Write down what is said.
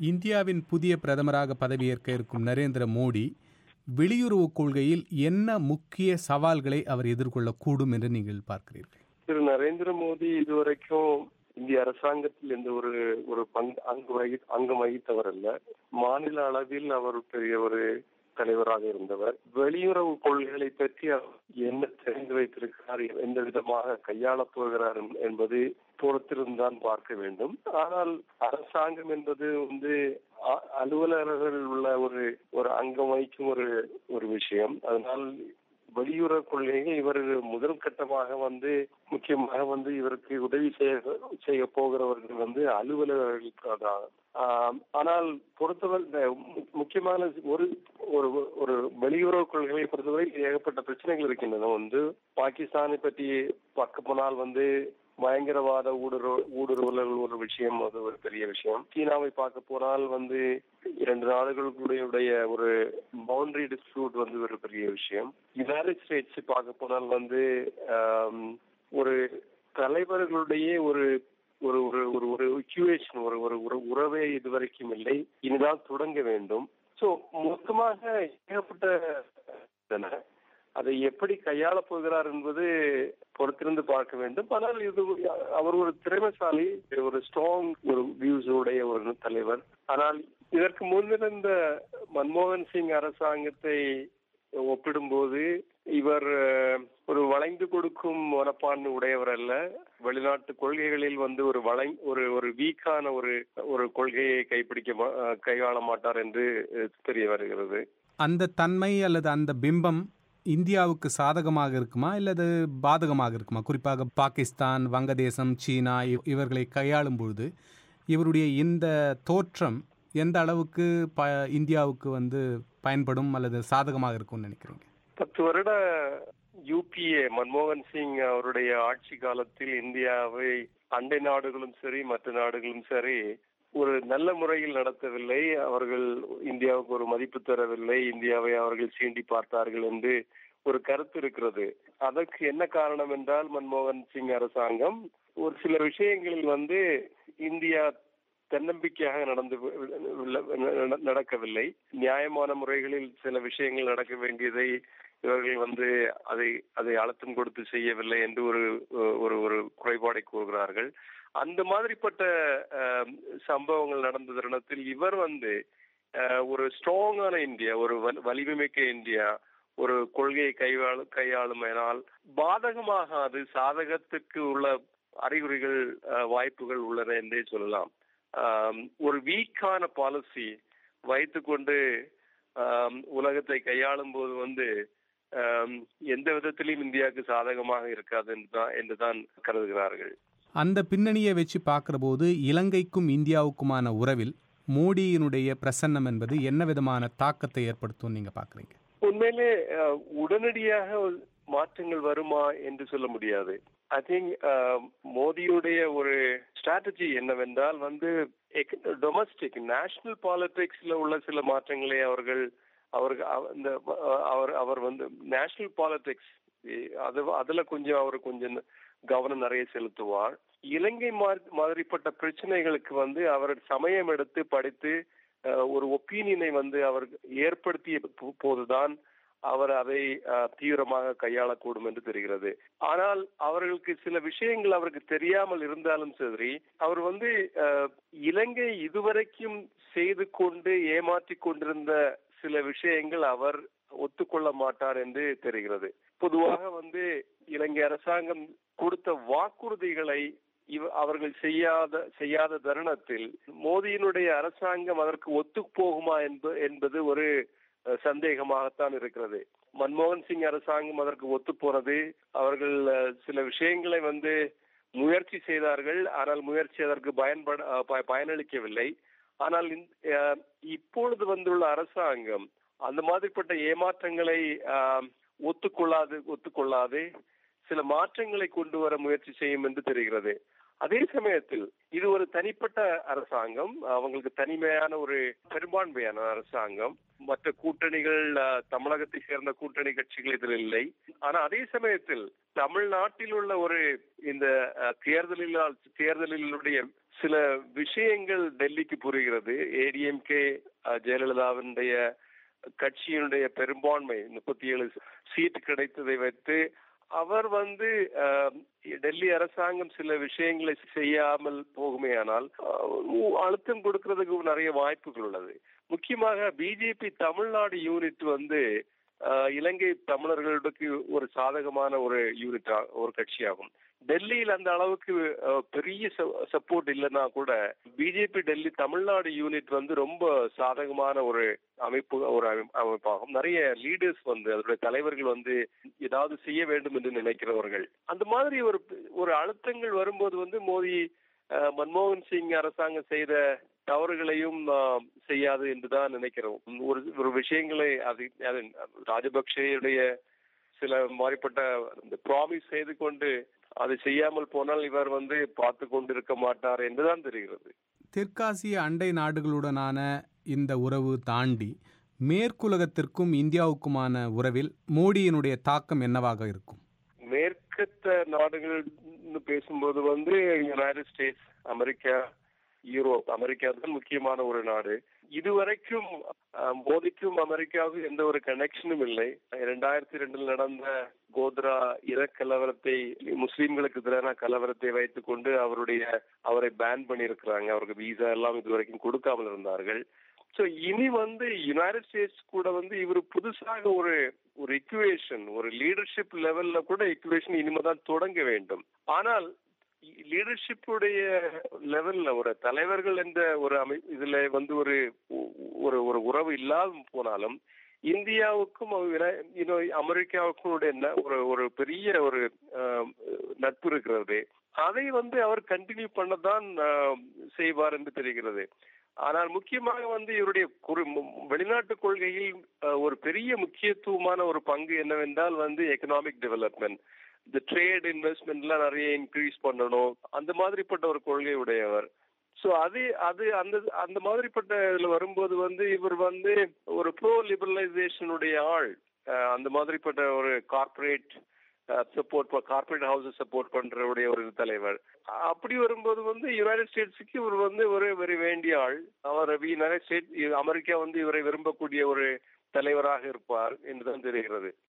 இந்தியாவின் புதிய பிரதமராக பதவியேற்க இருக்கும் நரேந்திர மோடி வெளியுறவு கொள்கையில் என்ன முக்கிய சவால்களை அவர் எதிர்கொள்ளக்கூடும் என்று நீங்கள் பார்க்கிறீர்கள் திரு நரேந்திர மோடி இதுவரைக்கும் இந்திய அரசாங்கத்தில் எந்த ஒரு ஒரு பங்கு அங்கு வகி அங்கம் வகித்தவர் அல்ல மாநில அளவில் அவர் பெரிய ஒரு தலைவராக இருந்தவர் வெளியுறவு கொள்கைகளை பற்றி அவர் என்ன தெரிந்து வைத்திருக்கிறார் எந்த விதமாக கையாளப் போகிறார் என்பது பொறுத்திருந்தான் பார்க்க வேண்டும் ஆனால் அரசாங்கம் என்பது வந்து அலுவலர்கள் உள்ள ஒரு ஒரு அங்கம் வகிக்கும் ஒரு ஒரு விஷயம் அதனால் வெளியுறவு கொள்கையை இவர் முதல் கட்டமாக வந்து முக்கியமாக வந்து இவருக்கு உதவி செய்ய செய்ய போகிறவர்கள் வந்து அலுவலர்கள் தான் ஆனால் பொறுத்தவரை முக்கியமான ஒரு ஒரு ஒரு வெளியுறவு கொள்கையை பொறுத்தவரை ஏகப்பட்ட பிரச்சனைகள் இருக்கின்றன வந்து பாகிஸ்தானை பற்றி பார்க்க போனால் வந்து பயங்கரவாத ஊடுருவ ஊடுருவல்கள் ஒரு விஷயம் அது ஒரு பெரிய விஷயம் சீனாவை பார்க்க போனால் வந்து இரண்டு நாடுகளுடைய ஒரு பவுண்டரி டிஸ்பியூட் வந்து ஒரு பெரிய விஷயம் யுனைடெட் ஸ்டேட்ஸ் பார்க்க போனால் வந்து ஒரு தலைவர்களுடைய ஒரு ஒரு ஒரு ஒரு ஒரு இக்யூவேஷன் ஒரு ஒரு ஒரு உறவே இதுவரைக்கும் இல்லை இனிதான் தொடங்க வேண்டும் சோ மொத்தமாக ஏகப்பட்ட அதை எப்படி கையாள போகிறார் என்பது பொறுத்திருந்து பார்க்க வேண்டும் ஆனால் இது அவர் ஒரு திறமைசாலி ஒரு ஸ்ட்ராங் ஒரு வியூஸ் உடைய ஒரு தலைவர் ஆனால் இதற்கு முன்னிருந்த மன்மோகன் சிங் அரசாங்கத்தை ஒப்பிடும்போது இவர் ஒரு வளைந்து கொடுக்கும் மனப்பான்மை உடையவர் அல்ல வெளிநாட்டு கொள்கைகளில் வந்து ஒரு வளை ஒரு ஒரு வீக்கான ஒரு ஒரு கொள்கையை கைப்பிடிக்க கையாள மாட்டார் என்று தெரிய வருகிறது அந்த தன்மை அல்லது அந்த பிம்பம் இந்தியாவுக்கு சாதகமாக இருக்குமா இல்லது பாதகமாக இருக்குமா குறிப்பாக பாகிஸ்தான் வங்கதேசம் சீனா இவர்களை கையாளும் பொழுது இவருடைய இந்த தோற்றம் எந்த அளவுக்கு ப இந்தியாவுக்கு வந்து பயன்படும் அல்லது சாதகமாக இருக்கும்னு நினைக்கிறீங்க பத்து வருட யூபிஏ மன்மோகன் சிங் அவருடைய ஆட்சி காலத்தில் இந்தியாவை அண்டை நாடுகளும் சரி மற்ற நாடுகளும் சரி ஒரு நல்ல முறையில் நடத்தவில்லை அவர்கள் இந்தியாவுக்கு ஒரு மதிப்பு தரவில்லை இந்தியாவை அவர்கள் சீண்டி பார்த்தார்கள் என்று ஒரு கருத்து இருக்கிறது அதற்கு என்ன காரணம் என்றால் மன்மோகன் சிங் அரசாங்கம் ஒரு சில விஷயங்களில் வந்து இந்தியா தன்னம்பிக்கையாக நடந்து நடக்கவில்லை நியாயமான முறைகளில் சில விஷயங்கள் நடக்க வேண்டியதை இவர்கள் வந்து அதை அதை அழுத்தம் கொடுத்து செய்யவில்லை என்று ஒரு ஒரு ஒரு குறைபாடை கூறுகிறார்கள் அந்த மாதிரிப்பட்ட சம்பவங்கள் நடந்த தருணத்தில் இவர் வந்து ஒரு ஸ்ட்ராங்கான இந்தியா ஒரு வலிமைமிக்க இந்தியா ஒரு கொள்கையை கையாளு கையாளுமையினால் பாதகமாக அது சாதகத்துக்கு உள்ள அறிகுறிகள் வாய்ப்புகள் உள்ளன என்றே சொல்லலாம் ஒரு வீக்கான பாலிசி வைத்துக்கொண்டு உலகத்தை கையாளும் போது வந்து எந்த விதத்திலும் இந்தியாவுக்கு சாதகமாக இருக்காது என்றுதான் என்றுதான் கருதுகிறார்கள் அந்த பின்னணியை வச்சு பார்க்கிற போது இலங்கைக்கும் இந்தியாவுக்குமான உறவில் மோடியினுடைய பிரசன்னம் என்பது என்ன விதமான தாக்கத்தை ஏற்படுத்தும் நீங்க பாக்குறீங்க உண்மையிலே உடனடியாக மாற்றங்கள் வருமா என்று சொல்ல முடியாது ஐ திங்க் மோடியுடைய ஒரு ஸ்ட்ராட்டஜி என்னவென்றால் வந்து டொமஸ்டிக் நேஷனல் பாலிடிக்ஸ்ல உள்ள சில மாற்றங்களை அவர்கள் அவருக்கு இந்த அவர் அவர் வந்து நேஷனல் பாலிடிக்ஸ் அது அதுல கொஞ்சம் அவர் கொஞ்சம் கவனம் நிறைய செலுத்துவார் இலங்கை மாதிரிப்பட்ட பிரச்சனைகளுக்கு வந்து அவர் சமயம் எடுத்து படித்து ஒரு ஒப்பீனியனை வந்து அவர் ஏற்படுத்திய போதுதான் அவர் அதை தீவிரமாக கையாளக்கூடும் என்று தெரிகிறது ஆனால் அவர்களுக்கு சில விஷயங்கள் அவருக்கு தெரியாமல் இருந்தாலும் சரி அவர் வந்து இலங்கை இதுவரைக்கும் செய்து கொண்டு ஏமாற்றி கொண்டிருந்த சில விஷயங்கள் அவர் ஒத்துக்கொள்ள மாட்டார் என்று தெரிகிறது பொதுவாக வந்து இலங்கை அரசாங்கம் கொடுத்த வாக்குறுதிகளை இவ அவர்கள் செய்யாத செய்யாத தருணத்தில் மோடியினுடைய அரசாங்கம் அதற்கு ஒத்து போகுமா என்பது ஒரு சந்தேகமாகத்தான் இருக்கிறது மன்மோகன் சிங் அரசாங்கம் அதற்கு ஒத்து போனது அவர்கள் சில விஷயங்களை வந்து முயற்சி செய்தார்கள் ஆனால் முயற்சி அதற்கு பயன்பட பயனளிக்கவில்லை ஆனால் இப்பொழுது வந்துள்ள அரசாங்கம் அந்த மாதிரிப்பட்ட ஏமாற்றங்களை ஒத்துக்கொள்ளாது ஒத்துக்கொள்ளாது சில மாற்றங்களை கொண்டு வர முயற்சி செய்யும் என்று தெரிகிறது அதே சமயத்தில் இது ஒரு தனிப்பட்ட அரசாங்கம் அவங்களுக்கு தனிமையான ஒரு பெரும்பான்மையான அரசாங்கம் மற்ற கூட்டணிகள் அஹ், தமிழகத்தை சேர்ந்த கூட்டணி கட்சிகள் இதில் இல்லை ஆனா அதே சமயத்தில் தமிழ்நாட்டில் உள்ள ஒரு இந்த அஹ், தேர்தலில் தேர்தலிலுடைய சில விஷயங்கள் டெல்லிக்கு புரிகிறது ஏடிஎம்கே ஜெயலலிதாவினுடைய கட்சியினுடைய பெரும்பான்மை முப்பத்தி ஏழு சீட் கிடைத்ததை வைத்து அவர் வந்து அஹ், டெல்லி அரசாங்கம் சில விஷயங்களை செய்யாமல் போகுமேயானால் அஹ், அழுத்தம் கொடுக்கறதுக்கு நிறைய வாய்ப்புகள் உள்ளது முக்கியமாக பிஜேபி தமிழ்நாடு யூனிட் வந்து அஹ், இலங்கை தமிழர்களுக்கு ஒரு சாதகமான ஒரு யூனிட் ஒரு கட்சியாகும் டெல்லியில் அந்த அளவுக்கு அஹ், பெரிய சப்போர்ட் இல்லைன்னா கூட பிஜேபி டெல்லி தமிழ்நாடு யூனிட் வந்து ரொம்ப சாதகமான ஒரு அமைப்பு ஒரு அமை- அமைப்பாகும் நிறைய லீடர்ஸ் வந்து அதனுடைய தலைவர்கள் வந்து ஏதாவது செய்ய வேண்டும் என்று நினைக்கிறவர்கள் அந்த மாதிரி ஒரு ஒரு அழுத்தங்கள் வரும்போது வந்து மோடி அஹ், மன்மோகன் சிங் அரசாங்கம் செய்த தவறுகளையும் ஆஹ், செய்யாது என்றுதான் நினைக்கிறோம் ஒரு ஒரு விஷயங்களை அது அது ராஜபக்சேயுடைய சில மாறிப்பட்ட இந்த ப்ராமிஸ் செய்து கொண்டு அதை செய்யாமல் போனால் இவர் வந்து பார்த்து கொண்டிருக்க மாட்டார் என்றுதான் தெரிகிறது தெற்காசிய அண்டை நாடுகளுடனான இந்த உறவு தாண்டி மேற்குலகத்திற்கும் இந்தியாவுக்குமான உறவில் மோடியினுடைய தாக்கம் என்னவாக இருக்கும் மேற்கத்த நாடுகள் பேசும்போது வந்து United States America Europe America தான் முக்கியமான ஒரு நாடு இதுவரைக்கும் அஹ், மோடிக்கும் அமெரிக்காவுக்கும் எந்த ஒரு கனெக்ஷனும் இல்லை இரண்டாயிரத்தி ரெண்டில் நடந்த கோத்ரா இர கலவரத்தை முஸ்லிம்களுக்கு எதிரான கலவரத்தை வைத்துக் கொண்டு அவருடைய அவரை பேன் பண்ணியிருக்கிறாங்க அவருக்கு வீசா எல்லாம் இதுவரைக்கும் கொடுக்காமல் இருந்தார்கள் சோ இனி வந்து யுனைடெட் ஸ்டேட்ஸ் கூட வந்து இவர் புதுசாக ஒரு ஒரு இக்குவேஷன் ஒரு லீடர்ஷிப் லெவல்ல கூட இக்குவேஷன் இனிமேதான் தொடங்க வேண்டும் ஆனால் லீடர்ஷிப்புடைய லெவல்ல ஒரு தலைவர்கள் என்ற ஒரு அமை இதுல வந்து ஒரு ஒரு ஒரு உறவு இல்லாம போனாலும் இந்தியாவுக்கும் அவ- இன்னும் அமெரிக்காவுக்கும் உடைய ந- ஒரு ஒரு பெரிய ஒரு ஆஹ், நட்பு இருக்கிறது அதை வந்து அவர் கண்டினியூ பண்ணதான் ஆஹ், செய்வார் என்று தெரிகிறது ஆனால் முக்கியமாக வந்து இவருடைய குறி- மு- வெளிநாட்டு கொள்கையில் ஆஹ், ஒரு பெரிய முக்கியத்துவமான ஒரு பங்கு என்னவென்றால் வந்து எக்கனாமிக் டெவலப்மெண்ட் இந்த ட்ரேட் இன்வெஸ்ட்மெண்ட்லாம் நிறைய இன்க்ரீஸ் பண்ணணும் அந்த மாதிரிப்பட்ட ஒரு கொள்கை உடையவர் சோ அது அது அந்த அந்த மாதிரிப்பட்ட இதுல வரும்போது வந்து இவர் வந்து ஒரு ப்ரோ லிபரலைசேஷனுடைய ஆள் அஹ் அந்த மாதிரிப்பட்ட ஒரு corporate support corporate house support பண்றவுடைய ஒரு தலைவர் அப்படி வரும்போது வந்து யுனைடெட் ஸ்டேட்ஸுக்கு இவர் வந்து ஒரு ஒரு வேண்டிய ஆள் அவர் யுனைடெட் ஸ்டேட் அமெரிக்கா வந்து இவரை விரும்பக்கூடிய ஒரு தலைவராக இருப்பார் என்றுதான் தெரிகிறது